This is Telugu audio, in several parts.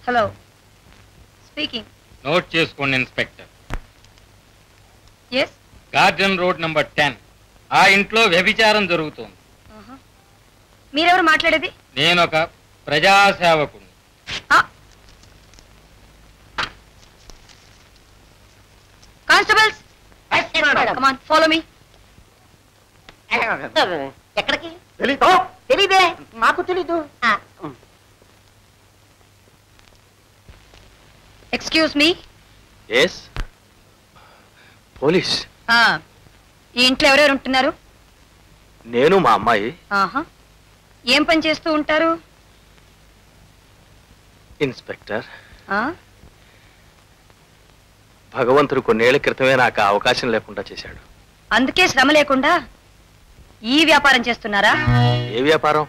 హలో స్పీకింగ్ నోట్ చేసుకోండి inspector S garden road number ten ఆ ఇంట్లో వ్యభిచారం జరుగుతోంది మీరెవరు మాట్లాడేది నేను ఒక ప్రజాసేవకుడు కానిస్టేబుల్స్ కమాన్ ఫాలో మీ ఎక్కడికి తెలీదు తెలీదే నాకు తెలీదు ఎక్స్క్యూజ్ మీ ఎస్ పోలీస్ ఈ ఇంట్లో ఎవరెవరు ఉంటున్నారు నేను మా అమ్మాయి ఆహా ఏం పని చేస్తూ ఉంటారు ఇన్స్పెక్టర్ ఆ? భగవంతుడు కొన్నేళ్ల క్రితమే నాకు ఆ అవకాశం లేకుండా చేశాడు అందుకే శ్రమ లేకుండా ఈ వ్యాపారం చేస్తున్నారా ఏ వ్యాపారం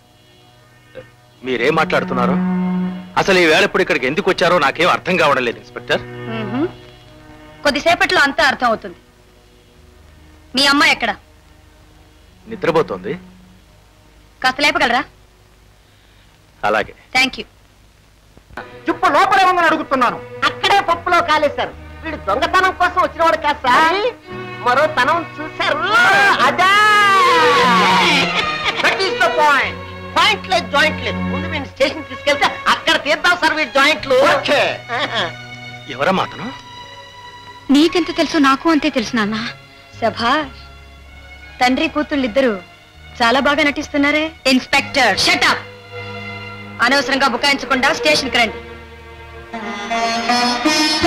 మీరేం మాట్లాడుతున్నారు అసలు ఈ వేళ ఇప్పుడు ఇక్కడికి ఎందుకు వచ్చారో నాకేం అర్థం కావడం లేదు ఇన్స్పెక్టర్ మ్మ్హ. కొద్దిసేపట్లో అంతా అర్థం అవుతుంది మీ అమ్మాయి ఎక్కడ నిద్రపోతోంది కాస్త లేపగలరా అలాగే థ్యాంక్ యూ చుప్పు లోపలే ఉందని అడుగుతున్నాను అక్కడే పప్పులో కాలేశారు వీడు దొంగతనం కోసం వచ్చినవాడు కాదు సార్ మరో తనం చూశారు అదా that is the point point లేదు జాయింట్ లేదు ముందు వీడిని స్టేషన్ తీసుకెళ్తే అక్కడ తీద్దాం సార్ వీడి జాయింట్లు ఎవరమ్మా అతను నీకెంత తెలుసు నాకు అంతే తెలుసు నాన్న సభాష్ తండ్రి కూతుళ్ళిద్దరూ చాలా బాగా నటిస్తున్నారే ఇన్స్పెక్టర్ షటప్ అనవసరంగా బుకాయించకుండా స్టేషన్కి రండి